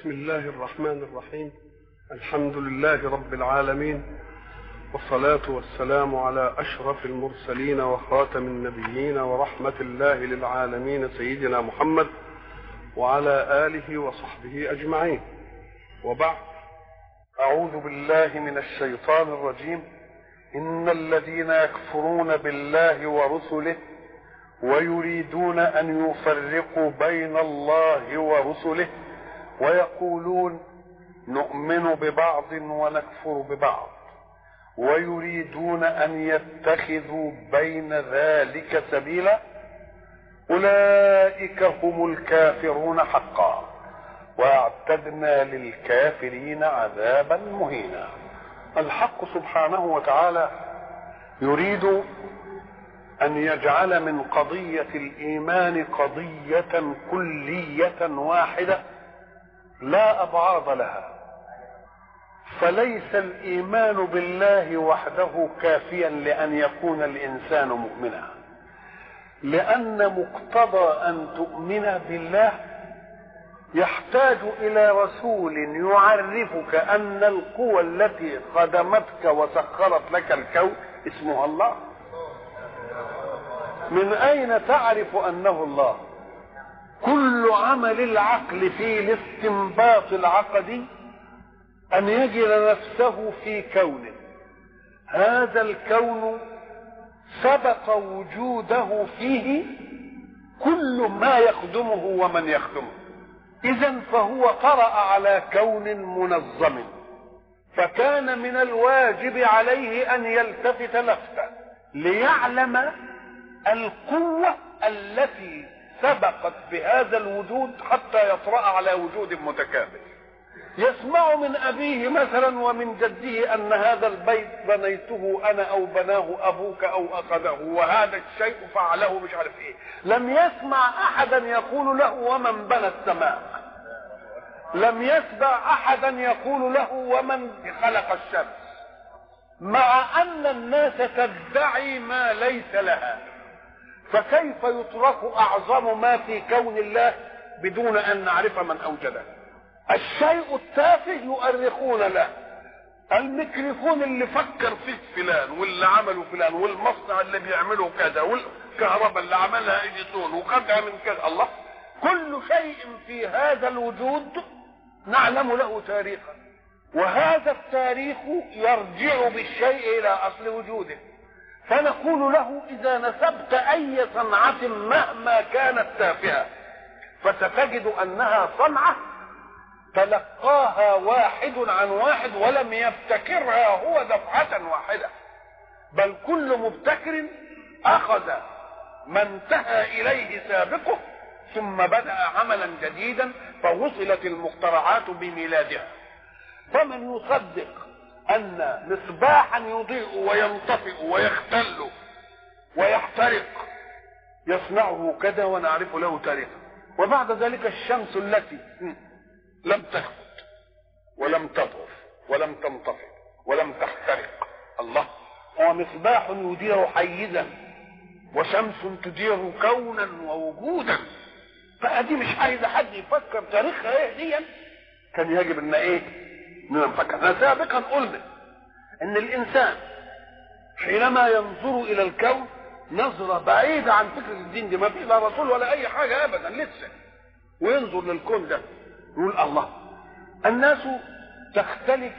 بسم الله الرحمن الرحيم الحمد لله رب العالمين والصلاة والسلام على أشرف المرسلين وخاتم النبيين ورحمة الله للعالمين سيدنا محمد وعلى آله وصحبه أجمعين وبعد أعوذ بالله من الشيطان الرجيم إن الذين يكفرون بالله ورسله ويريدون أن يفرقوا بين الله ورسله ويقولون نؤمن ببعض ونكفر ببعض ويريدون ان يتخذوا بين ذلك سبيلا اولئك هم الكافرون حقا واعتدنا للكافرين عذابا مهينا الحق سبحانه وتعالى يريد ان يجعل من قضيه الايمان قضيه كليه واحده لا ابعاض لها فليس الايمان بالله وحده كافيا لان يكون الانسان مؤمنا لان مقتضى ان تؤمن بالله يحتاج الى رسول يعرفك ان القوى التي خدمتك وسخرت لك الكون اسمها الله من اين تعرف انه الله كل عمل العقل في الاستنباط العقدي ان يجد نفسه في كون هذا الكون سبق وجوده فيه كل ما يخدمه ومن يخدمه اذا فهو طرا على كون منظم فكان من الواجب عليه ان يلتفت لفته ليعلم القوه التي سبقت بهذا الوجود حتى يطرا على وجود متكامل يسمع من أبيه مثلا ومن جده أن هذا البيت بنيته أنا أو بناه أبوك أو أخذه وهذا الشيء فعله مش عارف إيه لم يسمع أحدا يقول له ومن بنى السماء لم يسمع أحدا يقول له ومن خلق الشمس مع أن الناس تدعي ما ليس لها فكيف يترك أعظم ما في كون الله بدون أن نعرف من أوجده الشيء التافه يؤرخون له الميكروفون اللي فكر فيه فلان واللي عمله فلان والمصنع اللي بيعمله كذا والكهرباء اللي عملها ايديسون وخدها من كذا الله كل شيء في هذا الوجود نعلم له تاريخا وهذا التاريخ يرجع بالشيء الى اصل وجوده فنقول له اذا نسبت اي صنعه مهما كانت تافهه فستجد انها صنعه تلقاها واحد عن واحد ولم يبتكرها هو دفعة واحدة بل كل مبتكر أخذ ما انتهى إليه سابقه ثم بدأ عملا جديدا فوصلت المخترعات بميلادها فمن يصدق أن مصباحا يضيء وينطفئ ويختل ويحترق يصنعه كذا ونعرف له تاريخا وبعد ذلك الشمس التي لم تخفت ولم تضعف ولم تنطفئ ولم تحترق الله هو مصباح يدير حيزا وشمس تدير كونا ووجودا فادي مش عايزه حد يفكر تاريخها ايه دي كان يجب ان ايه ان نفكر احنا سابقا قلنا ان الانسان حينما ينظر الى الكون نظرة بعيدة عن فكرة الدين دي ما في لا رسول ولا أي حاجة أبدا لسه وينظر للكون ده يقول الله الناس تختلف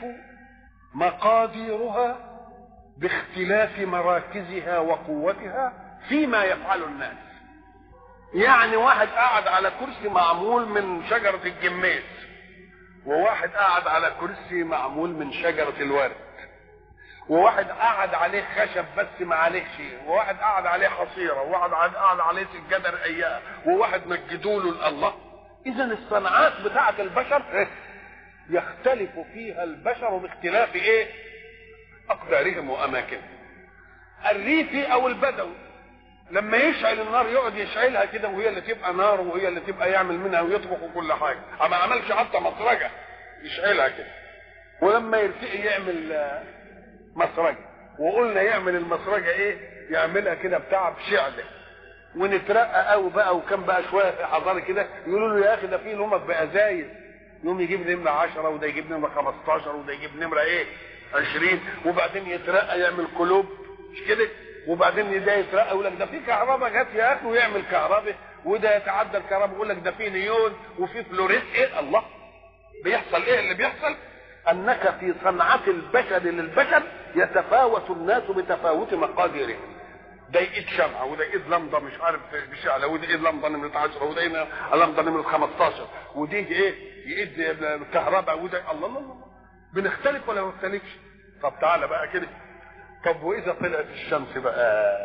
مقاديرها باختلاف مراكزها وقوتها فيما يفعل الناس يعني واحد قاعد على كرسي معمول من شجرة الجميز وواحد قاعد على كرسي معمول من شجرة الورد وواحد قاعد عليه خشب بس ما عليه شيء وواحد قاعد عليه حصيرة وواحد قاعد عليه سجادة رقيقة وواحد مجدوا له الله اذا الصناعات بتاعه البشر يختلف فيها البشر باختلاف ايه اقدارهم واماكنهم الريفي او البدوي لما يشعل النار يقعد يشعلها كده وهي اللي تبقى نار وهي اللي تبقى يعمل منها ويطبخ وكل حاجه ما عملش حتى مسرجه يشعلها كده ولما يرتقي يعمل مسرجه وقلنا يعمل المسرجه ايه يعملها كده بتاع بشعله ونترقى قوي بقى وكان بقى شويه في حضاره كده يقولوا له يا اخي ده في نمط بازايز يوم يجيب نمرة 10 وده يجيب نمرة 15 وده يجيب نمرة ايه 20 وبعدين يترقى يعمل قلوب مش كده وبعدين ده يترقى يقول لك ده في كهرباء جت يا اخي ويعمل كهرباء وده يتعدى الكهرباء يقول لك ده في نيون وفي فلوريت ايه الله بيحصل ايه اللي بيحصل انك في صنعة البشر للبشر يتفاوت الناس بتفاوت مقاديرهم ده ايد شمعة وده ايد لمضة مش عارف بشعلة وده ايد لمضة نمرة 10 وده ايد لمضة نمرة 15 ودي ايه ايد كهرباء وده الله الله الله بنختلف ولا ما بنختلفش طب تعالى بقى كده طب واذا طلعت الشمس بقى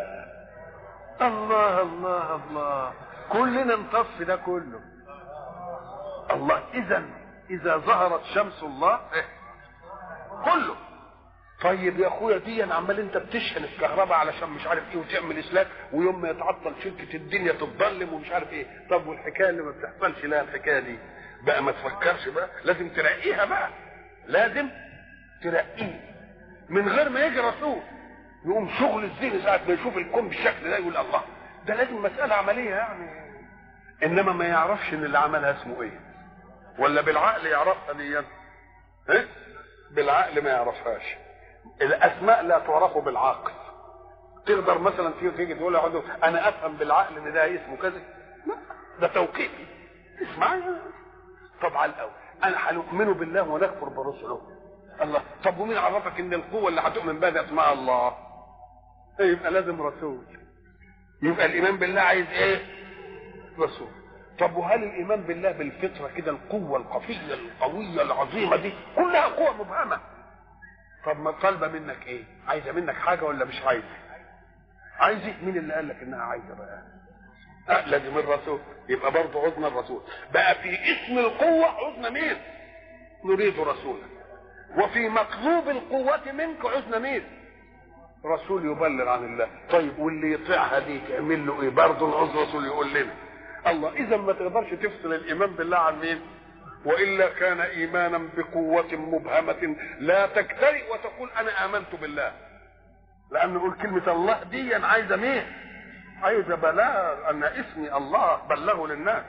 الله الله الله كلنا نطفي ده كله الله اذا اذا ظهرت شمس الله إيه؟ كله طيب يا اخويا دي أنا عمال انت بتشحن الكهرباء علشان مش عارف ايه وتعمل اسلاك ويوم ما يتعطل شركه الدنيا تتظلم ومش عارف ايه طب والحكايه اللي ما بتحصلش لها الحكايه دي بقى ما تفكرش بقى لازم ترقيها بقى لازم ترقيه من غير ما يجي رسول يقوم شغل الذهن ساعه ما يشوف الكون بالشكل ده يقول الله ده لازم مساله عمليه يعني انما ما يعرفش ان اللي عملها اسمه ايه ولا بالعقل يعرفها دي ايه بالعقل ما يعرفهاش الاسماء لا تعرف بالعقل تقدر مثلا تيجي تيجي تقول له انا افهم بالعقل ان ده اسمه كذا لا ده توقيفي اسمع طب على الاول انا هنؤمن بالله ونكفر برسله الله طب ومين عرفك ان القوه اللي هتؤمن بها دي اسمها الله يبقى لازم رسول يبقى الايمان بالله عايز ايه رسول طب وهل الايمان بالله بالفطره كده القوه القفيه القويه العظيمه دي كلها قوه مبهمه طب ما طالبه منك ايه عايزه منك حاجه ولا مش عايزه عايزه مين اللي قال لك انها عايزه بقى أه لازم الرسول يبقى برضه عزنا الرسول بقى في اسم القوه عزنا مين نريد رسولا وفي مطلوب القوة منك عزنا مين رسول يبلغ عن الله طيب واللي يطيعها دي تعمل له ايه برضه نعوز رسول يقول لنا الله اذا ما تقدرش تفصل الايمان بالله عن مين والا كان ايمانا بقوه مبهمه لا تجترئ وتقول انا امنت بالله لان نقول كلمه الله دي عايزه مين عايزه بلاغ ان اسمي الله بلغه للناس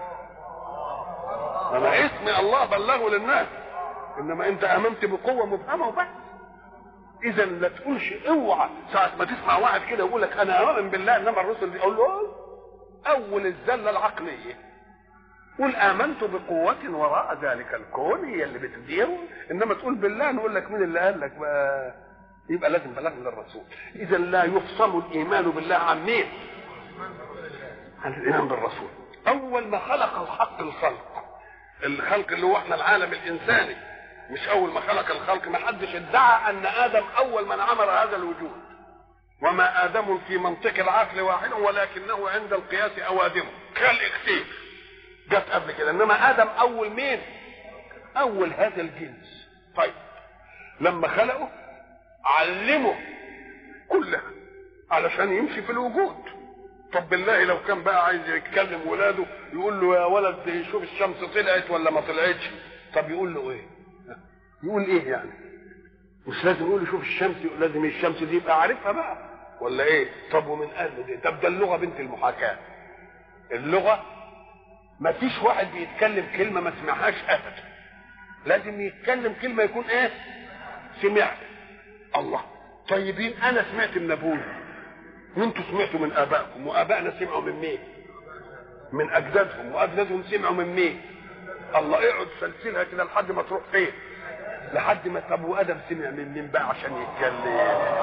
انا اسمي الله بلغه للناس انما انت امنت بقوه مبهمه وبس اذا لا تقولش اوعى ساعه ما تسمع واحد كده يقول لك انا اؤمن بالله انما الرسل دي اقول له اول الزله العقليه قل امنت بقوه وراء ذلك الكون هي اللي بتديره انما تقول بالله نقول لك مين اللي قال لك بقى يبقى لازم بلاغ من الرسول اذا لا يفصل الايمان بالله عن مين عن الايمان بالرسول اول ما خلق الحق الخلق الخلق اللي هو احنا العالم الانساني مش اول ما خلق الخلق ما حدش ادعى ان ادم اول من عمر هذا الوجود وما ادم في منطق العقل واحد ولكنه عند القياس اوادمه خلق كتير جت قبل كده انما ادم اول مين اول هذا الجنس طيب لما خلقه علمه كلها علشان يمشي في الوجود طب بالله لو كان بقى عايز يتكلم ولاده يقول له يا ولد شوف الشمس طلعت ولا ما طلعتش طب يقول له ايه يقول ايه يعني مش لازم يقول له شوف الشمس لازم الشمس دي يبقى عارفها بقى ولا ايه طب ومن قال دي طب ده اللغه بنت المحاكاه اللغه ما فيش واحد بيتكلم كلمه ما سمعهاش ابدا لازم يتكلم كلمه يكون ايه سمعت الله طيبين انا سمعت من ابويا وانتوا سمعتوا من ابائكم وابائنا سمعوا من مين من اجدادهم واجدادهم سمعوا من مين الله اقعد سلسلها كده لحد ما تروح فين لحد ما ابو ادم سمع من مين بقى عشان يتكلم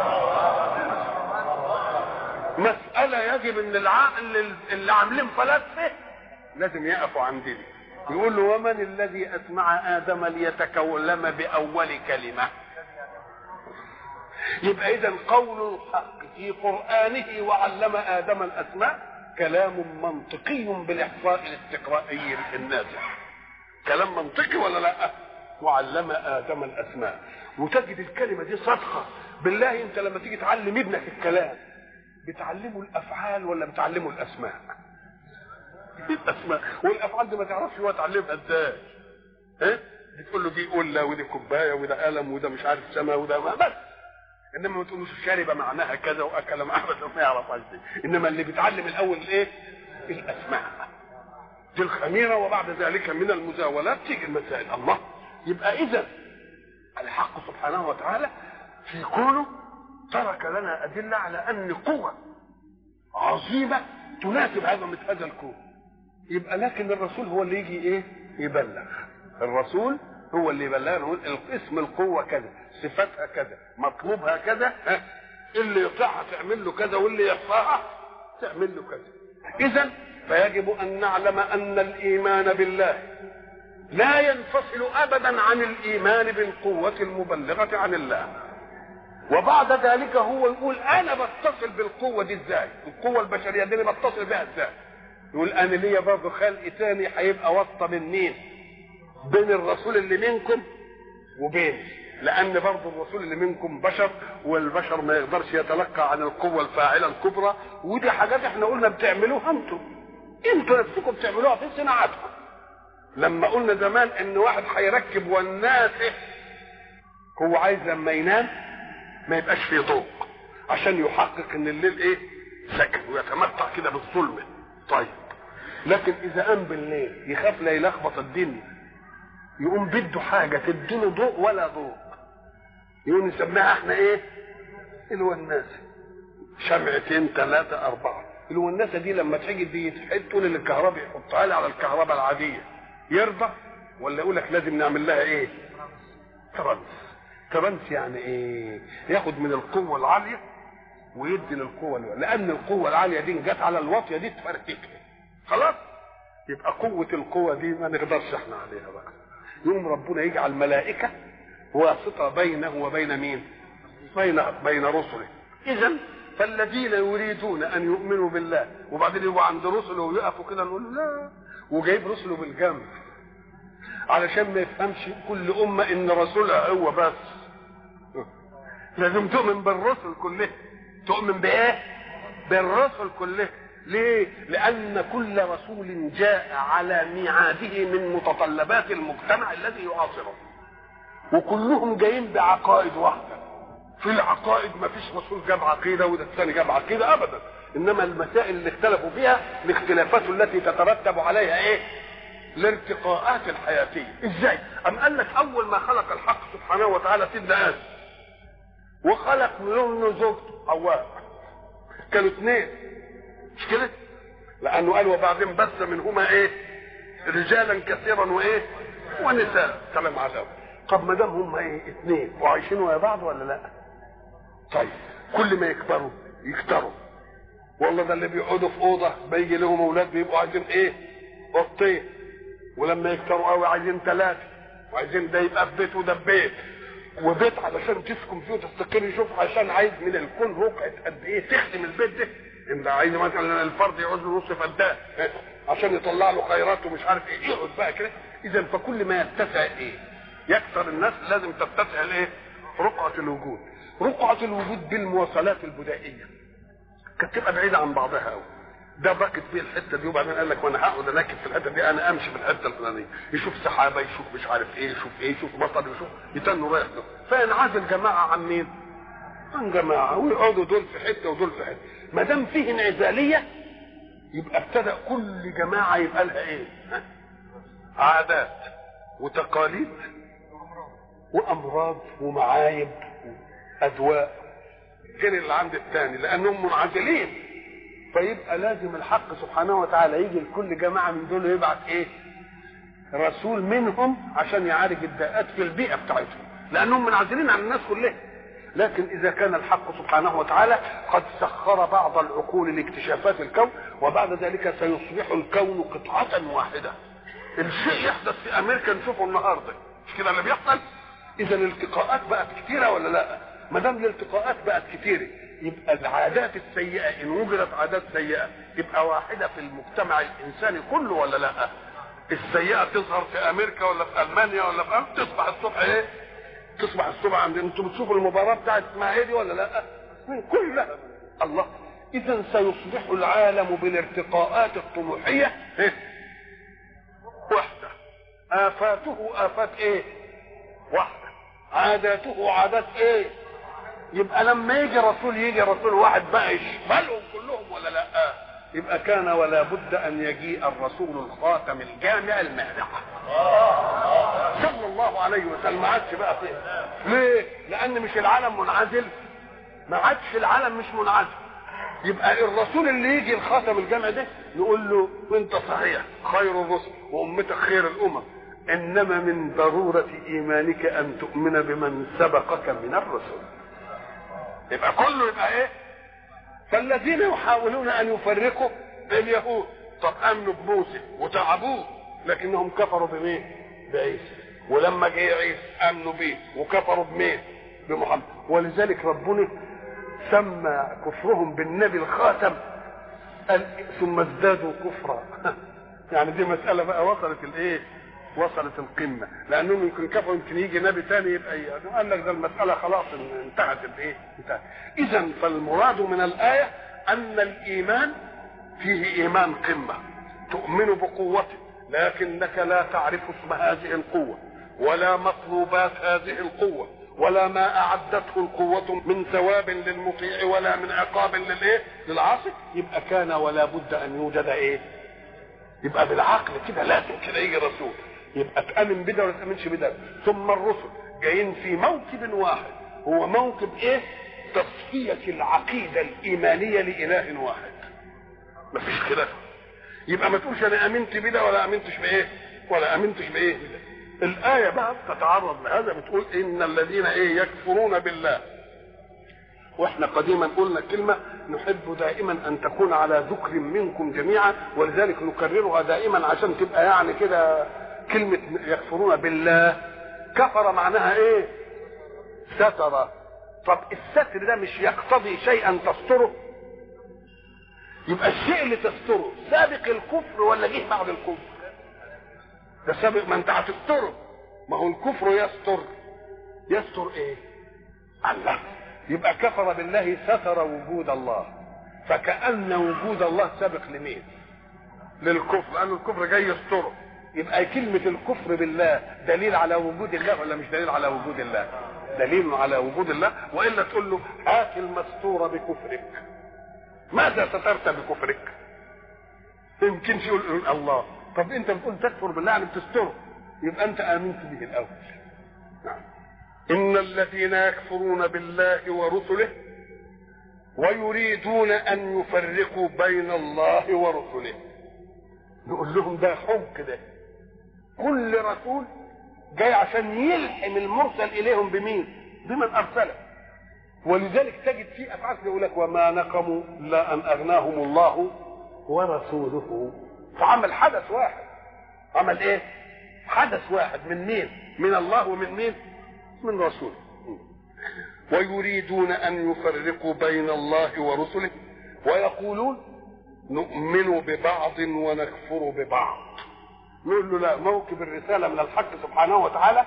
مسألة يجب ان العقل اللي عاملين فلسفة لازم يقفوا عندنا يقول له ومن الذي اسمع ادم ليتكلم باول كلمه يبقى اذا قول الحق في قرانه وعلم ادم الاسماء كلام منطقي بالاحصاء الاستقرائي النازح كلام منطقي ولا لا وعلم ادم الاسماء وتجد الكلمه دي صادقه بالله انت لما تيجي تعلم ابنك الكلام بتعلمه الافعال ولا بتعلمه الاسماء الاسماء والافعال دي ما تعرفش هو تعلمها ازاي ايه بتقول له دي قله ودي كوبايه وده قلم وده مش عارف سما وده ما بس انما ما تقولوش شرب معناها كذا واكل معها بس ما يعرفهاش دي انما اللي بيتعلم الاول ايه الاسماء دي الخميرة وبعد ذلك من المزاولات تيجي المسائل الله يبقى إذا الحق سبحانه وتعالى في كونه ترك لنا أدلة على أن قوة عظيمة تناسب عظمة هذا الكون يبقى لكن الرسول هو اللي يجي إيه يبلغ الرسول هو اللي يبلغنا يقول اسم القوة كذا صفاتها كذا مطلوبها كذا ها اللي يطيعها تعمل له كذا واللي يحصاها تعمل له كذا إذا فيجب أن نعلم أن الإيمان بالله لا ينفصل أبدا عن الإيمان بالقوة المبلغة عن الله وبعد ذلك هو يقول أنا بتصل بالقوة دي إزاي القوة البشرية دي أنا بتصل بها إزاي يقول أنا ليا برضه خلق تاني هيبقى واسطة بين مين بين الرسول اللي منكم وبيني لان برضه الرسول اللي منكم بشر والبشر ما يقدرش يتلقى عن القوه الفاعله الكبرى ودي حاجات احنا قلنا بتعملوها انتم انتوا نفسكم بتعملوها في صناعتكم لما قلنا زمان ان واحد هيركب والناسه هو عايز لما ينام ما يبقاش فيه ضوء عشان يحقق ان الليل ايه سكن ويتمتع كده بالظلمه طيب لكن اذا قام بالليل يخاف لا يلخبط الدنيا يقوم بده حاجه تديله ضوء ولا ضوء يقوم نسميها احنا ايه الوناسه شمعتين ثلاثه اربعه الوناسه دي لما تيجي دي تحطوا للكهرباء يحطها لي على الكهرباء العاديه يرضى ولا يقول لك لازم نعمل لها ايه ترانس ترانس يعني ايه ياخد من القوه العاليه ويدي للقوه الوالية. لان القوه العاليه دي جت على الواطيه دي تفرتكها خلاص يبقى قوه القوه دي ما نقدرش احنا عليها بقى يوم ربنا يجعل ملائكه واسطه بينه وبين مين بين بين رسله اذا فالذين يريدون ان يؤمنوا بالله وبعدين يبقوا عند رسله ويقفوا كده نقول لا وجايب رسله بالجنب علشان ما يفهمش كل امه ان رسولها هو بس لازم تؤمن بالرسل كلها تؤمن بايه بالرسل كلها ليه لان كل رسول جاء على ميعاده من متطلبات المجتمع الذي يعاصره وكلهم جايين بعقائد واحده في العقائد ما فيش رسول جاب عقيده وده الثاني جاب عقيده ابدا انما المسائل اللي اختلفوا فيها الاختلافات التي تترتب عليها ايه الارتقاءات الحياتيه ازاي ام قال لك اول ما خلق الحق سبحانه وتعالى سيدنا ادم وخلق منه زوجته حواء كانوا اثنين مش كده لانه قال وبعدين بث منهما ايه رجالا كثيرا وايه ونساء كلام عذاب طب ما دام هم ايه اثنين وعايشين ويا بعض ولا لا طيب كل ما يكبروا يكتروا والله ده اللي بيقعدوا في اوضه بيجي لهم اولاد بيبقوا عايزين ايه اوضتين ولما يكتروا قوي عايزين ثلاثه وعايزين ده يبقى في بيت وده في بيت وبيت علشان تسكن فيه وتستقر يشوف عشان عايز من الكون رقعه قد ايه تخدم البيت ده انت عايز مثلا الفرد يعوز له نص فدان عشان يطلع له خيرات ومش عارف ايه يقعد بقى كده اذا فكل ما يتسع ايه يكثر الناس لازم تتسع الايه رقعه الوجود رقعه الوجود بالمواصلات البدائيه كانت تبقى بعيده عن بعضها قوي ده باكت فيه الحته دي وبعدين قال لك وانا هقعد اناكب في الحته دي انا امشي في الحته الفلانيه يشوف سحابه يشوف مش عارف ايه يشوف ايه يشوف مطر يشوف يتنوا رايح له فينعزل جماعه عن مين؟ عن جماعه ويقعدوا دول في حته ودول في حته ما دام فيه انعزاليه يبقى ابتدى كل جماعه يبقى لها ايه؟ ها؟ عادات وتقاليد وامراض ومعايب وادواء غير اللي عند الثاني لانهم منعزلين فيبقى لازم الحق سبحانه وتعالى يجي لكل جماعه من دول يبعث ايه؟ رسول منهم عشان يعالج الداءات في البيئه بتاعتهم لانهم منعزلين عن الناس كلها لكن اذا كان الحق سبحانه وتعالى قد سخر بعض العقول لاكتشافات الكون وبعد ذلك سيصبح الكون قطعه واحده الشيء يحدث في امريكا نشوفه النهارده مش كده اللي بيحصل اذا الالتقاءات بقت كتيره ولا لا ما دام الالتقاءات بقت كتيره يبقى العادات السيئه ان وجدت عادات سيئه تبقى واحده في المجتمع الانساني كله ولا لا السيئه تظهر في امريكا ولا في المانيا ولا في أمريكا تصبح الصبح ايه تصبح الصبح عند انتوا بتشوفوا المباراه بتاعت اسمها ايه دي ولا لا كلها الله اذا سيصبح العالم بالارتقاءات الطموحيه إيه؟ وحده افاته افات ايه واحده عاداته عادات ايه يبقى لما يجي رسول يجي رسول واحد بقى يشملهم كلهم ولا لا يبقى كان ولا بد ان يجيء الرسول الخاتم الجامع المانع صلى الله عليه وسلم ما عادش بقى فيه ليه لان مش العالم منعزل ما عادش العالم مش منعزل يبقى الرسول اللي يجي الخاتم الجامع ده نقول له انت صحيح خير الرسل وامتك خير الامم انما من ضروره ايمانك ان تؤمن بمن سبقك من الرسل يبقى كله يبقى ايه فالذين يحاولون ان يفرقوا اليهود طب امنوا بموسى وتعبوه لكنهم كفروا بمين بعيسى ولما جه عيسى امنوا بيه وكفروا بمين بمحمد ولذلك ربنا سمى كفرهم بالنبي الخاتم قال ثم ازدادوا كفرا يعني دي مسألة بقى وصلت الايه وصلت القمة لأنهم يمكن كفروا يمكن يجي نبي تاني يبقى قال لك ده المسألة خلاص انتهت الايه انتهت إذا فالمراد من الآية أن الإيمان فيه إيمان قمة تؤمن بقوته لكنك لا تعرف اسم هذه القوة ولا مطلوبات هذه القوة ولا ما اعدته القوة من ثواب للمطيع ولا من عقاب للايه؟ للعاصي يبقى كان ولا بد ان يوجد ايه؟ يبقى بالعقل كده لازم كده يجي رسول يبقى تامن بده ولا تامنش بده ثم الرسل جايين في موكب واحد هو موكب ايه؟ تصفية العقيدة الإيمانية لإله واحد مفيش خلاف يبقى ما تقولش أنا آمنت بده ولا آمنتش بإيه؟ ولا آمنتش بإيه؟ بده الآية بقى تتعرض لهذا بتقول إن الذين إيه يكفرون بالله واحنا قديما قلنا كلمة نحب دائما أن تكون على ذكر منكم جميعا ولذلك نكررها دائما عشان تبقى يعني كده كلمة يكفرون بالله كفر معناها إيه؟ ستر طب الستر ده مش يقتضي شيئا تستره يبقى الشيء اللي تستره سابق الكفر ولا جه بعد الكفر ده سابق ما انت هتستره ما هو الكفر يستر يستر ايه الله يبقى كفر بالله ستر وجود الله فكأن وجود الله سابق لمين للكفر لأن الكفر جاي يستره يبقى كلمة الكفر بالله دليل على وجود الله ولا مش دليل على وجود الله دليل على وجود الله وإلا تقول له هات المستور بكفرك ماذا سترت بكفرك يمكنش يقول الله طب انت بتقول تكفر بالله يعني بتستره يبقى انت امنت به الاول نعم. ان الذين يكفرون بالله ورسله ويريدون ان يفرقوا بين الله ورسله نقول لهم ده حب كده كل رسول جاي عشان يلحم المرسل اليهم بمين بمن ارسله ولذلك تجد في افعال يقول لك وما نقموا الا ان اغناهم الله ورسوله فعمل حدث واحد عمل ايه حدث واحد من مين من الله ومن مين من رسوله ويريدون ان يفرقوا بين الله ورسله ويقولون نؤمن ببعض ونكفر ببعض نقول له لا موكب الرسالة من الحق سبحانه وتعالى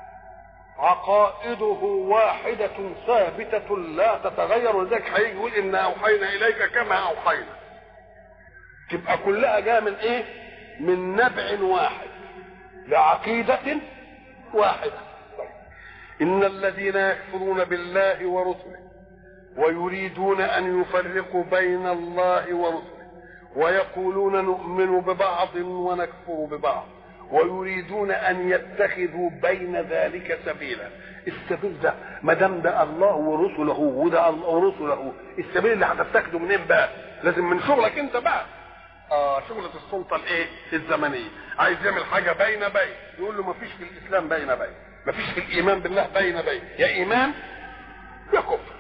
عقائده واحدة ثابتة لا تتغير ولذلك هيجي يقول إنا أوحينا إليك كما أوحينا تبقى كلها جايه من ايه من نبع واحد لعقيدة واحدة إن الذين يكفرون بالله ورسله ويريدون أن يفرقوا بين الله ورسله ويقولون نؤمن ببعض ونكفر ببعض ويريدون أن يتخذوا بين ذلك سبيلا السبيل ده ما دام ده الله ورسله وده الله ورسله السبيل اللي هتتخذه منين بقى؟ لازم من شغلك انت بقى اه شغلة السلطة الايه؟ الزمنية، عايز يعمل حاجة بين بين، يقول له مفيش في الإسلام بين بين، مفيش في الإيمان بالله بين بين، يا إيمان يا كفر.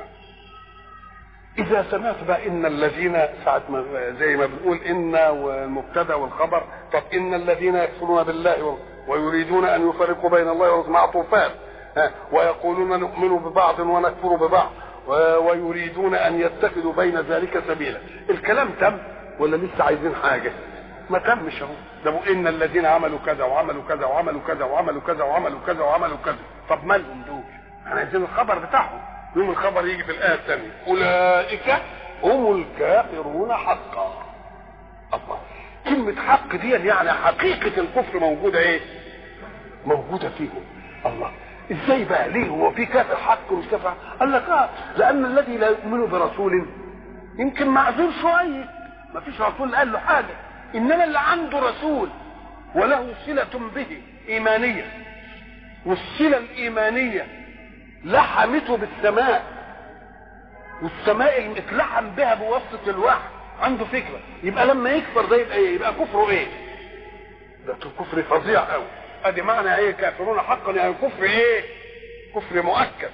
إذا سمعت بقى إن الذين ساعة ما زي ما بنقول إن والمبتدأ والخبر، طب إن الذين يكفرون بالله ويريدون أن يفرقوا بين الله ورسوله معطوفان، ويقولون نؤمن ببعض ونكفر ببعض، ويريدون أن يتخذوا بين ذلك سبيلا. الكلام تم ولا لسه عايزين حاجه ما تمش اهو ده ان الذين عملوا كذا وعملوا كذا وعملوا كذا وعملوا كذا وعملوا كذا وعملوا كذا طب مالهم دول احنا عايزين الخبر بتاعهم يوم الخبر يجي في الايه الثانيه اولئك هم الكافرون حقا الله كلمة حق دي يعني حقيقة الكفر موجودة ايه؟ موجودة فيهم الله ازاي بقى ليه هو في كافر حق ومش كافر حق؟ قال لك اه لان الذي لا يؤمن برسول يمكن معذور شويه ما فيش رسول قال له حاجه انما اللي عنده رسول وله صله به ايمانيه والصله الايمانيه لحمته بالسماء والسماء اللي اتلحم بها بواسطه الوحي عنده فكره يبقى لما يكفر ده يبقى ايه يبقى كفره ايه ده كفر فظيع قوي ادي معنى ايه كافرون حقا يعني كفر ايه كفر مؤكد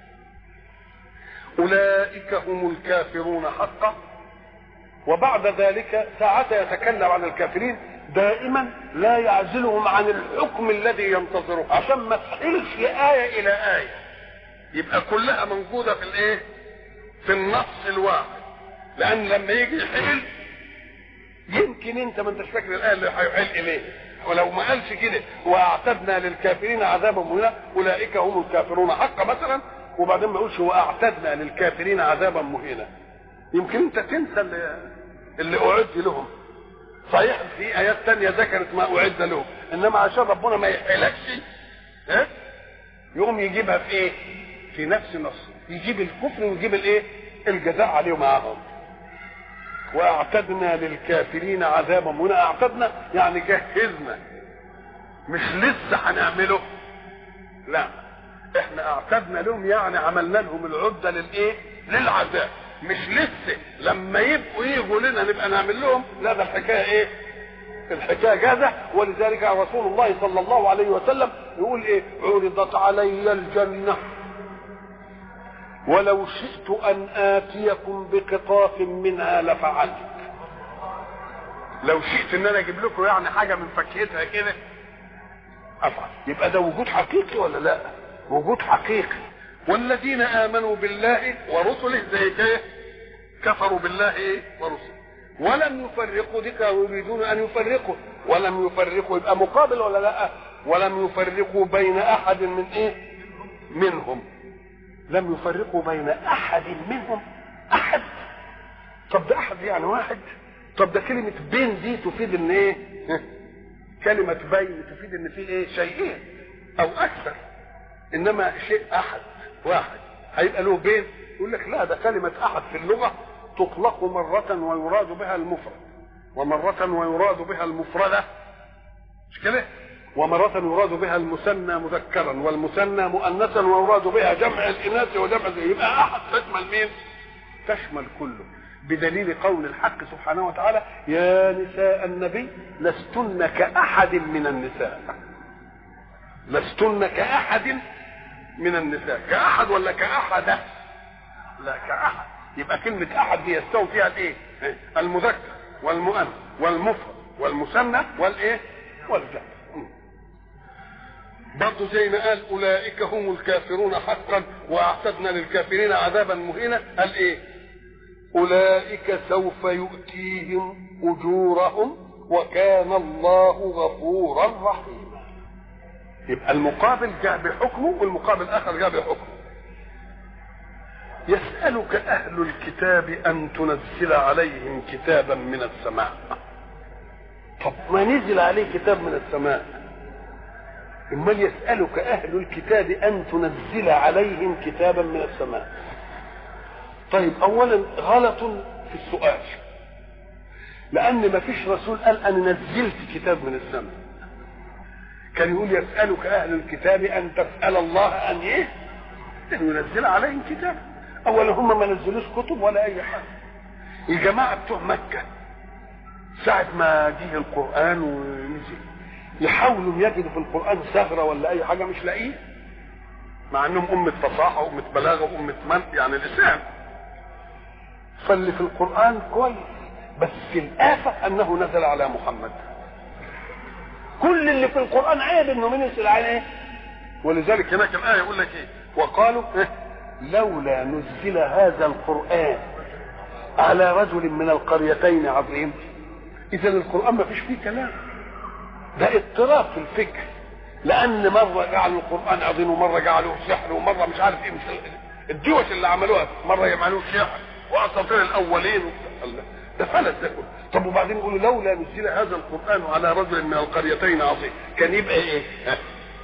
اولئك هم الكافرون حقا وبعد ذلك ساعة يتكلم عن الكافرين دائما لا يعزلهم عن الحكم الذي ينتظره عشان ما تحيلش آية إلى آية يبقى كلها موجودة في الإيه؟ في النص الواحد لأن لما يجي يحل يمكن أنت ما أنتش فاكر الآية اللي هيحل إليه ولو ما قالش كده واعتدنا للكافرين عذابا مهينا اولئك هم الكافرون حقا مثلا وبعدين ما يقولش واعتدنا للكافرين عذابا مهينا يمكن انت تنسى اللي, اللي اعد لهم صحيح في ايات تانية ذكرت ما اعد لهم انما عشان ربنا ما يحيلكش ها يقوم يجيبها في ايه في نفس النص يجيب الكفر ويجيب الايه الجزاء عليه معاهم واعتدنا للكافرين عذابا مهينا اعتدنا يعني جهزنا مش لسه هنعمله لا احنا اعتدنا لهم يعني عملنا لهم العده للايه للعذاب مش لسه لما يبقوا يجوا لنا نبقى نعمل لهم لا ده الحكايه ايه الحكايه جاهزه ولذلك رسول الله صلى الله عليه وسلم يقول ايه عرضت علي الجنه ولو شئت ان اتيكم بقطاف منها لفعلت لو شئت ان انا اجيب لكم يعني حاجه من فكيتها كده افعل يبقى ده وجود حقيقي ولا لا وجود حقيقي والذين امنوا بالله ورسله زي كده كفروا بالله ايه ورسله ولم يفرقوا ديك يريدون ان يفرقوا ولم يفرقوا يبقى مقابل ولا لا ولم يفرقوا بين احد من ايه منهم لم يفرقوا بين احد منهم احد طب ده احد يعني واحد طب ده كلمه بين دي تفيد ان ايه كلمه بين تفيد ان في ايه شيئين او اكثر انما شيء احد واحد هيبقى له بين يقول لك لا ده كلمه احد في اللغه تطلق مرة ويراد بها المفرد ومرة ويراد بها المفردة مش كده؟ ومرة يراد بها المثنى مذكرا والمثنى مؤنثا ويراد بها جمع الإناث وجمع يبقى أحد تشمل مين؟ تشمل كله بدليل قول الحق سبحانه وتعالى يا نساء النبي لستن كأحد من النساء لستن كأحد من النساء كأحد ولا كأحدة لا كأحد يبقى كلمة أحد دي يستوي فيها الإيه؟ المذكر والمؤنث والمفرد والمثنى والإيه؟ والجمع. برضه زي ما قال أولئك هم الكافرون حقا وأعتدنا للكافرين عذابا مهينا قال إيه؟ أولئك سوف يؤتيهم أجورهم وكان الله غفورا رحيما. يبقى المقابل جاء بحكمه والمقابل الآخر جاء بحكمه. يسألك أهل الكتاب أن تنزل عليهم كتابا من السماء طب ما نزل عليه كتاب من السماء امال يسألك أهل الكتاب أن تنزل عليهم كتابا من السماء طيب أولا غلط في السؤال لأن ما فيش رسول قال أنا نزلت كتاب من السماء كان يقول يسألك أهل الكتاب أن تسأل الله أن إيه؟ أن ينزل عليهم كتابا اولا هم ما نزلوش كتب ولا اي حاجه الجماعه بتوع مكه ساعه ما جه القران ونزل يحاولوا يجدوا في القران ثغره ولا اي حاجه مش لاقيه مع انهم امه فصاحه وامه بلاغه وامه من يعني لسان فاللي في القران كويس بس الآفة أنه نزل على محمد كل اللي في القرآن عيب أنه نزل عليه ولذلك هناك الآية يقول لك إيه وقالوا إيه لولا نزل هذا القرآن على رجل من القريتين عظيم إذا القرآن ما فيش فيه كلام ده اضطراب في الفكر لأن مرة جعلوا القرآن عظيم ومرة جعلوه سحر ومرة مش عارف إيه مش الدوش اللي عملوها مرة يعملوه سحر وأساطير الأولين ده فلت ده كله طب وبعدين يقولوا لولا نزل هذا القرآن على رجل من القريتين عظيم كان يبقى إيه؟ ها؟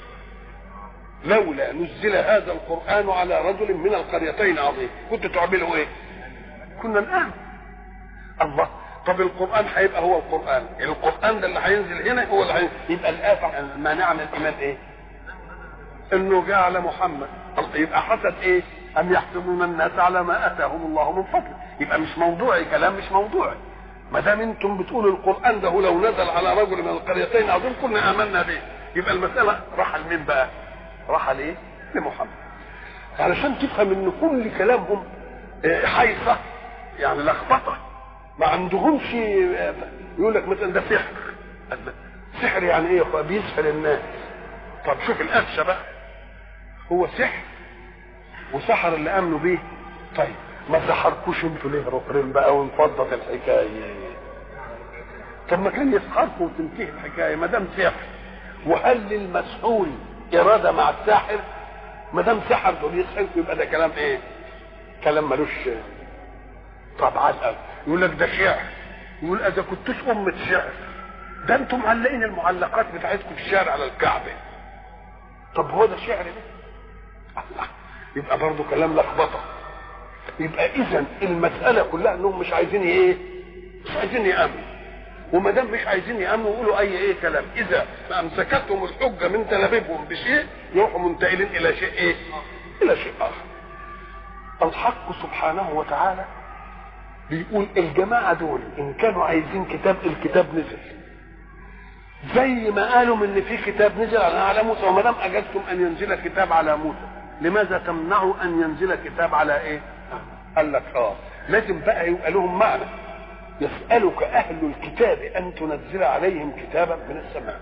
لولا نزل هذا القرآن على رجل من القريتين عظيم كنت تعملوا ايه كنا الآن الله طب القران هيبقى هو القران القران ده اللي هينزل هنا هو اللي هينزل يبقى الآية المانعه من الايمان ايه انه جاء على محمد يبقى حسد ايه ام يحسبون الناس على ما اتاهم الله من فضله يبقى مش موضوعي كلام مش موضوعي ما دام انتم بتقولوا القران ده لو نزل على رجل من القريتين اظن كنا امنا به يبقى المساله راح لمين بقى راح لايه لمحمد علشان تفهم ان كل كلامهم حيصه يعني لخبطه ما عندهمش يقول لك مثلا ده سحر سحر يعني ايه يا بيسحر الناس طب شوف القفشه بقى هو سحر وسحر اللي امنوا بيه طيب ما سحركوش انتوا ليه ركرين بقى وانفضت الحكايه طب ما كان يسحركم وتنتهي الحكايه ما دام سحر وهل للمسحور اراده مع الساحر ما دام سحر دول يسحركم يبقى ده كلام ايه؟ كلام ملوش طب عسل يقول لك ده شعر يقول اذا كنتوش امه شعر ده انتم معلقين المعلقات بتاعتكم في الشارع على الكعبه طب هو ده شعر ده؟ الله يبقى برضه كلام لخبطه يبقى اذا المساله كلها انهم مش عايزين ايه؟ مش عايزين يامنوا وما دام مش عايزين يامنوا يقولوا اي ايه كلام اذا ما امسكتهم الحجه من تلابيبهم بشيء يروحوا منتقلين الى شيء ايه؟ الى شيء اخر. الحق سبحانه وتعالى بيقول الجماعه دول ان كانوا عايزين كتاب الكتاب نزل زي ما قالوا ان في كتاب نزل على موسى وما دام اجزتم ان ينزل كتاب على موسى لماذا تمنعوا ان ينزل كتاب على ايه؟ قال لك اه لازم بقى يبقى لهم معنى يسألك أهل الكتاب أن تنزل عليهم كتابا من السماء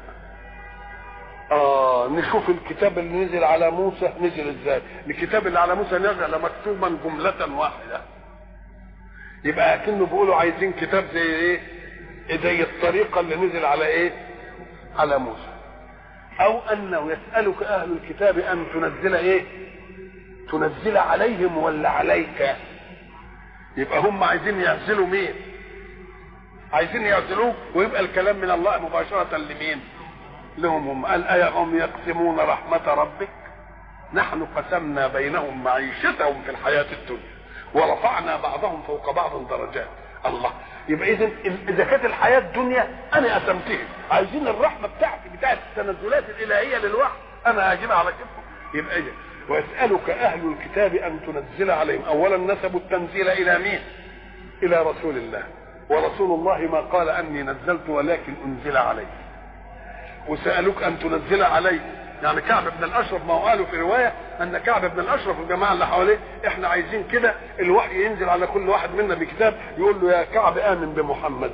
آه نشوف الكتاب اللي نزل على موسى نزل ازاي الكتاب اللي على موسى نزل مكتوبا جملة واحدة يبقى أكنه بيقولوا عايزين كتاب زي ايه زي الطريقة اللي نزل على ايه على موسى أو أنه يسألك أهل الكتاب أن تنزل ايه تنزل عليهم ولا عليك يبقى هم عايزين يعزلوا مين عايزين يعزلوه ويبقى الكلام من الله مباشرة لمين لهم هم قال أيهم يقسمون رحمة ربك نحن قسمنا بينهم معيشتهم في الحياة الدنيا ورفعنا بعضهم فوق بعض درجات الله يبقى اذا اذا كانت الحياه الدنيا انا قسمتها عايزين الرحمه بتاعتي بتاعت التنزلات الالهيه للوحي انا هجيبها على كتفهم يبقى اذا ويسالك اهل الكتاب ان تنزل عليهم اولا نسبوا التنزيل الى مين الى رسول الله ورسول الله ما قال اني نزلت ولكن انزل علي وسالوك ان تنزل علي يعني كعب بن الاشرف ما هو قالوا في روايه ان كعب بن الاشرف والجماعه اللي حواليه احنا عايزين كده الوحي ينزل على كل واحد منا بكتاب يقول له يا كعب امن بمحمد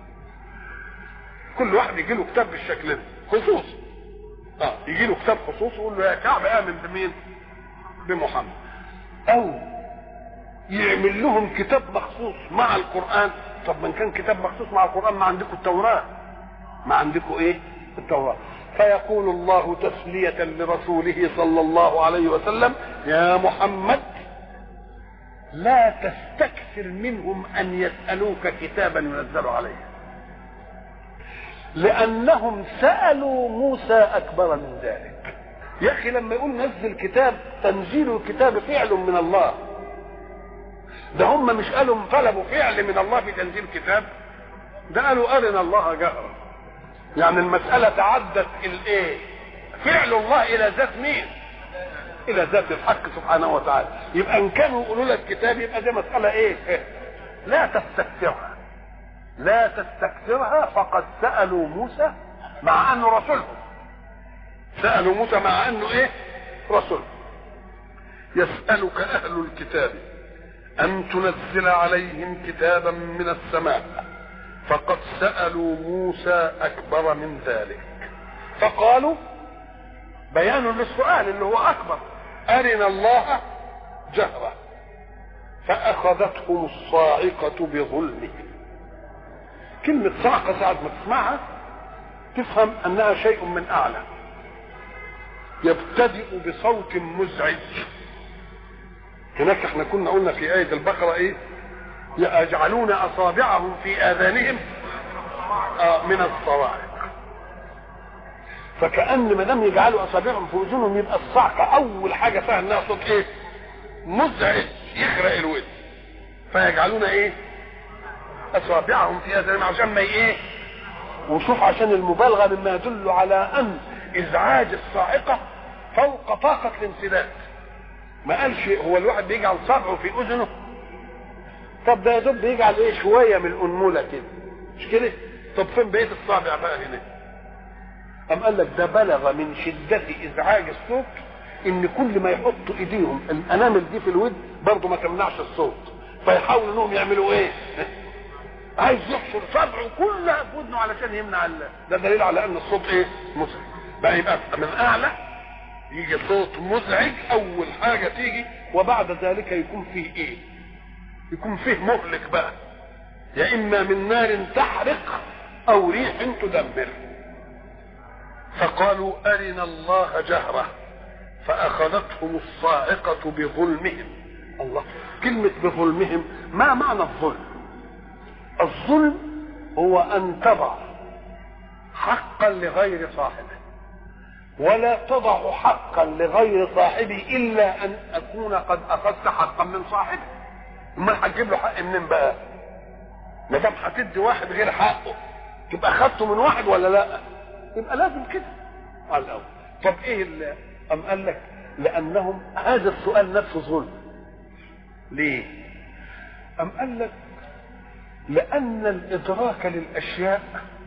كل واحد يجي له كتاب بالشكل ده خصوص اه يجي له كتاب خصوص يقول له يا كعب امن بمين بمحمد او يعمل لهم كتاب مخصوص مع القران طب من كان كتاب مخصوص مع القران ما عندكم التوراه ما عندكم ايه التوراه فيقول الله تسلية لرسوله صلى الله عليه وسلم يا محمد لا تستكثر منهم ان يسألوك كتابا ينزل عليه لانهم سألوا موسى اكبر من ذلك يا اخي لما يقول نزل كتاب تنزيل الكتاب فعل من الله ده هم مش قالوا طلبوا فعل من الله في تنزيل كتاب ده قالوا ارنا الله جهرا يعني المسألة تعدت الايه فعل الله الى ذات مين الى ذات الحق سبحانه وتعالى يبقى ان كانوا يقولوا لك كتاب يبقى دي مسألة ايه لا تستكثرها لا تستكثرها فقد سألوا موسى مع انه رسولهم سألوا موسى مع انه ايه رسول يسألك اهل الكتاب ان تنزل عليهم كتابا من السماء فقد سألوا موسى أكبر من ذلك فقالوا بيان للسؤال اللي هو أكبر أرنا الله جهرة فأخذتهم الصاعقة بظلمهم كلمة صعقة ساعة ما تسمعها تفهم أنها شيء من أعلى يبتدئ بصوت مزعج هناك احنا كنا قلنا في آية البقرة ايه يجعلون اصابعهم في اذانهم آه من الصواعق فكأن ما دام يجعلوا اصابعهم في اذنهم يبقى الصعقه اول حاجه فيها انها صوت ايه؟ مزعج يخرق الود فيجعلون ايه؟ اصابعهم في اذانهم عشان ما ايه وشوف عشان المبالغه مما يدل على ان ازعاج الصاعقه فوق طاقه الانسداد ما قالش هو الواحد بيجعل صبعه في اذنه طب ده يا دوب بيجعل ايه شويه من الانموله كده مش كده طب فين بقيه الصابع بقى هنا أم قال لك ده بلغ من شدة إزعاج الصوت إن كل ما يحطوا إيديهم الأنامل دي في الود برضه ما تمنعش الصوت فيحاولوا إنهم يعملوا إيه؟ عايز يحشر صبعه كلها في ودنه علشان يمنع ال... ده دليل على أن الصوت إيه؟ مزعج بقى يبقى من أعلى يجي صوت مزعج أول حاجة تيجي وبعد ذلك يكون فيه إيه؟ يكون فيه مهلك بقى يا إما من نار تحرق أو ريح تدمر فقالوا أرنا الله جهرة فأخذتهم الصاعقة بظلمهم الله كلمة بظلمهم ما معنى الظلم الظلم هو أن تضع حقا لغير صاحبه ولا تضع حقا لغير صاحبه إلا أن أكون قد أخذت حقا من صاحبه امال هتجيب له حق منين بقى ما دام هتدي واحد غير حقه تبقى اخدته من واحد ولا لا يبقى لازم كده على الاول طب ايه اللي ام قال لك لانهم هذا السؤال نفسه ظلم ليه ام قال لك لان الادراك للاشياء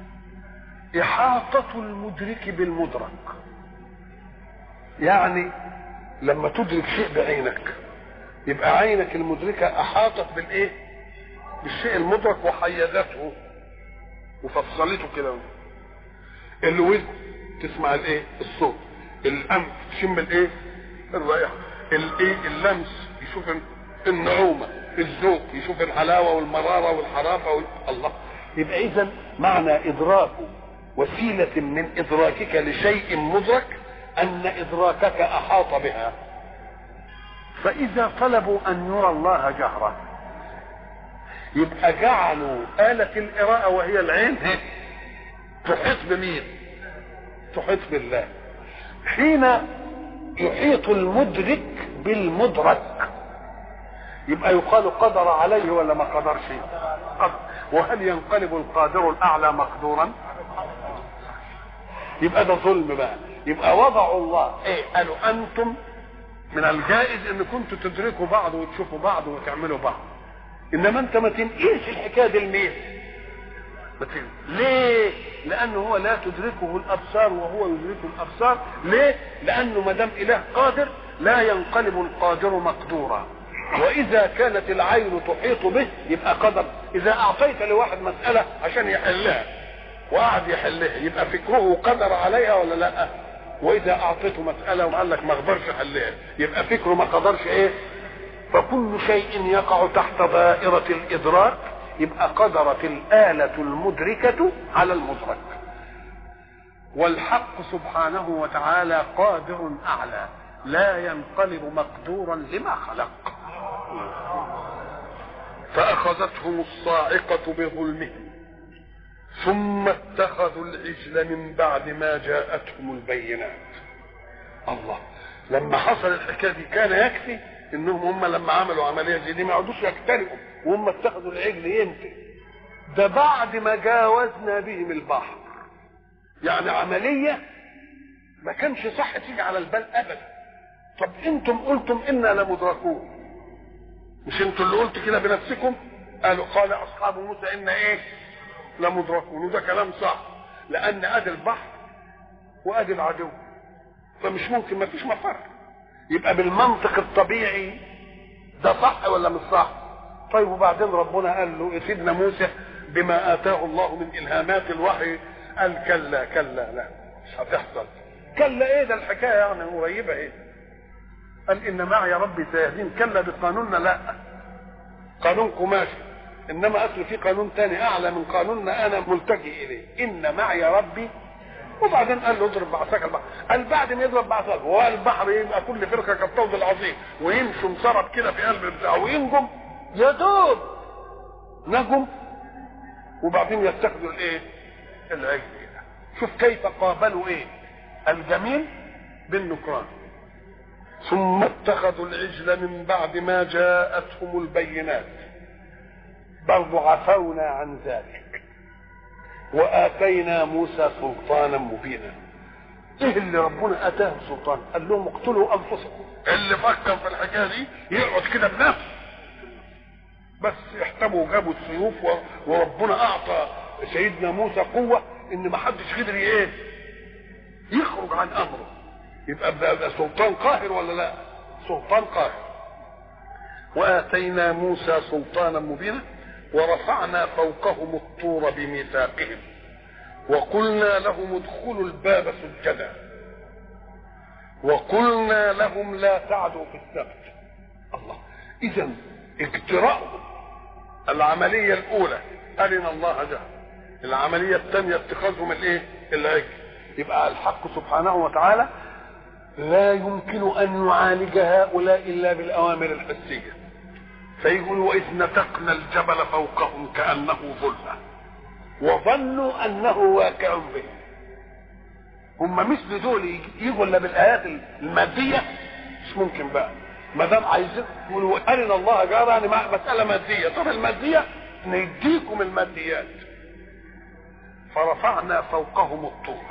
احاطه المدرك بالمدرك يعني لما تدرك شيء بعينك يبقى عينك المدركه احاطت بالايه بالشيء المدرك وحيدته وفصلته كده الودن تسمع الايه الصوت الانف تشم الايه الرائحه الايه اللمس يشوف النعومه الذوق يشوف الحلاوه والمراره والحرافه وال... الله يبقى اذا معنى ادراك وسيله من ادراكك لشيء مدرك ان ادراكك احاط بها فاذا طلبوا ان يرى الله جهره يبقى جعلوا آلة القراءة وهي العين تحيط بمين؟ تحيط بالله. حين يحيط المدرك بالمدرك يبقى يقال قدر عليه ولا ما قدرش؟ قدر. وهل ينقلب القادر الأعلى مقدورا؟ يبقى ده ظلم بقى يبقى وضعوا الله ايه قالوا انتم من الجائز ان كنتوا تدركوا بعض وتشوفوا بعض وتعملوا بعض انما انت ما تنقلش الحكايه دي لمين ليه لانه هو لا تدركه الابصار وهو يدركه الابصار ليه لانه ما دام اله قادر لا ينقلب القادر مقدورا واذا كانت العين تحيط به يبقى قدر اذا اعطيت لواحد مساله عشان يحلها وقعد يحلها يبقى فكره قدر عليها ولا لا واذا اعطيته مساله وقال لك ما اقدرش احلها يبقى فكره ما قدرش ايه فكل شيء يقع تحت دائرة الإدراك يبقى قدرت الآلة المدركة على المدرك والحق سبحانه وتعالى قادر أعلى لا ينقلب مقدورا لما خلق فأخذتهم الصاعقة بظلمهم ثم اتخذوا العجل من بعد ما جاءتهم البينات الله لما حصل الحكايه دي كان يكفي انهم هم لما عملوا عمليه زي دي ما يقعدوش يقتربوا وهم اتخذوا العجل يمتى ده بعد ما جاوزنا بهم البحر يعني عمليه ما كانش صح تيجي على البال ابدا طب انتم قلتم انا لمدركون مش انتوا اللي قلت كده بنفسكم قالوا قال اصحاب موسى ان ايه لمدركون وده كلام صح لان ادي البحر وادي العدو فمش ممكن ما فيش مفر يبقى بالمنطق الطبيعي ده صح ولا مش صح طيب وبعدين ربنا قال له سيدنا موسى بما اتاه الله من الهامات الوحي قال كلا كلا لا مش هتحصل كلا ايه ده الحكايه يعني قريبه ايه قال ان معي ربي سيهدين كلا بقانوننا لا قانونكم ماشي انما اصل في قانون تاني اعلى من قانوننا انا ملتجئ اليه ان معي ربي وبعدين قال له اضرب بعصاك البحر قال بعد ما يضرب بعصاك هو البحر يبقى كل فرقه كالطود العظيم ويمشوا مسرب كده في قلب بتاعه وينجم يا دوب نجم وبعدين يتخذوا الايه؟ العجل شوف كيف قابلوا ايه؟ الجميل بالنكران ثم اتخذوا العجل من بعد ما جاءتهم البينات برضو عفونا عن ذلك واتينا موسى سلطانا مبينا ايه اللي ربنا اتاه سلطان قال لهم اقتلوا انفسكم اللي فكر في الحكايه دي يقعد كده بنفسه بس احتموا جابوا السيوف وربنا اعطى سيدنا موسى قوه ان ما حدش قدر ايه يخرج عن امره يبقى ده سلطان قاهر ولا لا سلطان قاهر واتينا موسى سلطانا مبينا ورفعنا فوقهم الطور بميثاقهم وقلنا لهم ادخلوا الباب سجدا وقلنا لهم لا تعدوا في السبت الله اذا اجتراءهم العملية الأولى أرنا الله جهل العملية الثانية اتخاذهم الايه؟ العجل يبقى الحق سبحانه وتعالى لا يمكن أن يعالج هؤلاء إلا بالأوامر الحسية فيقول وإذ نتقنا الجبل فوقهم كأنه ظلة وظنوا أنه واقع به هم مثل دول يجوا الا بالآيات المادية مش ممكن بقى ما دام عايزين تقولوا ارنا الله جار يعني مساله ماديه طب الماديه نديكم الماديات فرفعنا فوقهم الطور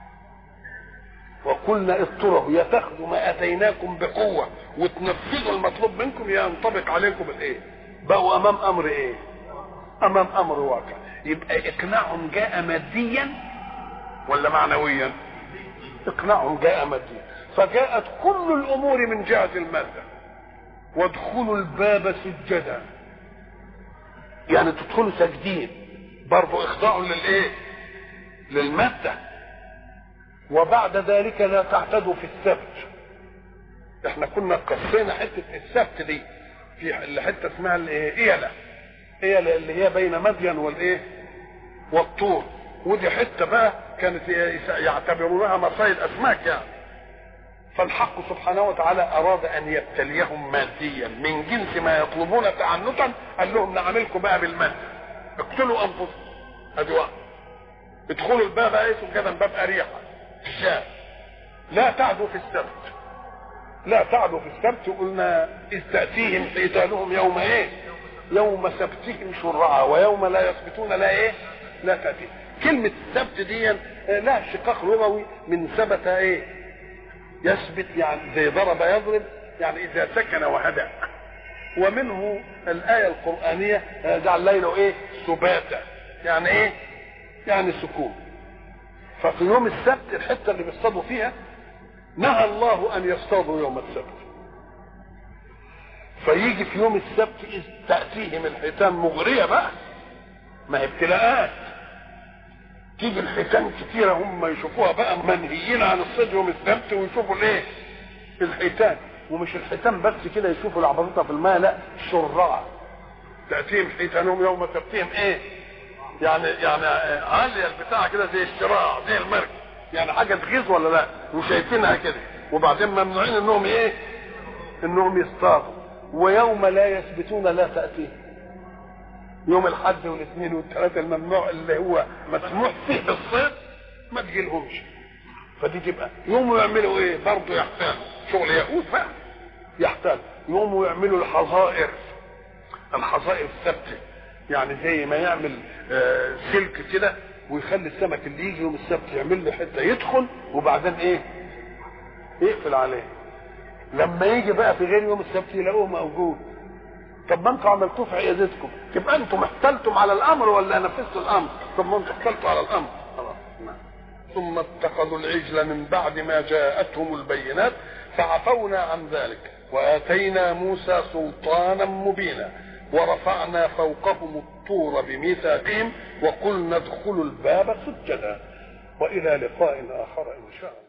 وقلنا اضطروا يا تاخذوا ما اتيناكم بقوه وتنفذوا المطلوب منكم يا ينطبق عليكم الايه بقوا امام امر ايه امام امر واقع يبقى اقناعهم جاء ماديا ولا معنويا اقناعهم جاء ماديا فجاءت كل الامور من جهه الماده وادخلوا الباب سجدا يعني تدخلوا ساجدين برضو اخضاع للايه للماده وبعد ذلك لا تعتدوا في السبت احنا كنا قصينا حته السبت دي في حته اسمها الايه ايله ايله اللي هي بين مدين والايه والطور ودي حته بقى كانت يعتبرونها مصايد اسماك يعني فالحق سبحانه وتعالى اراد ان يبتليهم ماديا من جنس ما يطلبون تعنتا قال لهم نعملكم بقى بالمادة اقتلوا انفسكم ادي واحد ادخلوا الباب ايه سجدا باب اريحه في الشارع لا تعدوا في السبت لا تعدوا في السبت قلنا اذ تاتيهم حيتانهم يوم ايه يوم سبتهم شرعا ويوم لا يسبتون لا ايه لا تاتيهم كلمه السبت دي لها اشتقاق لغوي من ثبت ايه يثبت يعني زي ضرب يضرب يعني اذا سكن وهدأ ومنه الآية القرآنية جعل ليله ايه سباتا يعني ايه يعني سكون ففي يوم السبت الحتة اللي بيصطادوا فيها نهى الله ان يصطادوا يوم السبت فيجي في يوم السبت إذ تأتيهم الحيتان مغرية بقى ما هي ابتلاءات تيجي الحيتان كتيرة هم يشوفوها بقى منهيين عن الصيد يوم السبت ويشوفوا الايه؟ الحيتان ومش الحيتان بس كده يشوفوا العبطة في الماء لا شرعة تأتيهم حيتانهم يوم سبتهم ايه؟ يعني يعني عالية البتاع كده زي الشراع زي المركب يعني حاجة تغيظ ولا لا؟ وشايفينها كده وبعدين ممنوعين انهم ايه؟ انهم يصطادوا ويوم لا يثبتون لا تأتيهم يوم الحد والاثنين والثلاثة الممنوع اللي هو مسموح فيه بالصيد ما تجيلهمش فدي تبقى يوموا يعملوا ايه برضه يحتالوا شغل يهود بقى يحتالوا يوموا يعملوا الحظائر الحظائر الثابته يعني زي ما يعمل آه سلك كده ويخلي السمك اللي يجي يوم السبت يعمل له حته يدخل وبعدين ايه يقفل عليه لما يجي بقى في غير يوم السبت يلاقوه موجود طب ما انتوا عملتوه في عيادتكم يبقى انتم احتلتم على الامر ولا نفذتوا الامر طب ما انتوا احتلتوا على الامر خلاص ثم اتخذوا العجل من بعد ما جاءتهم البينات فعفونا عن ذلك واتينا موسى سلطانا مبينا ورفعنا فوقهم الطور بميثاقهم وقلنا ادخلوا الباب سجدا والى لقاء اخر ان شاء الله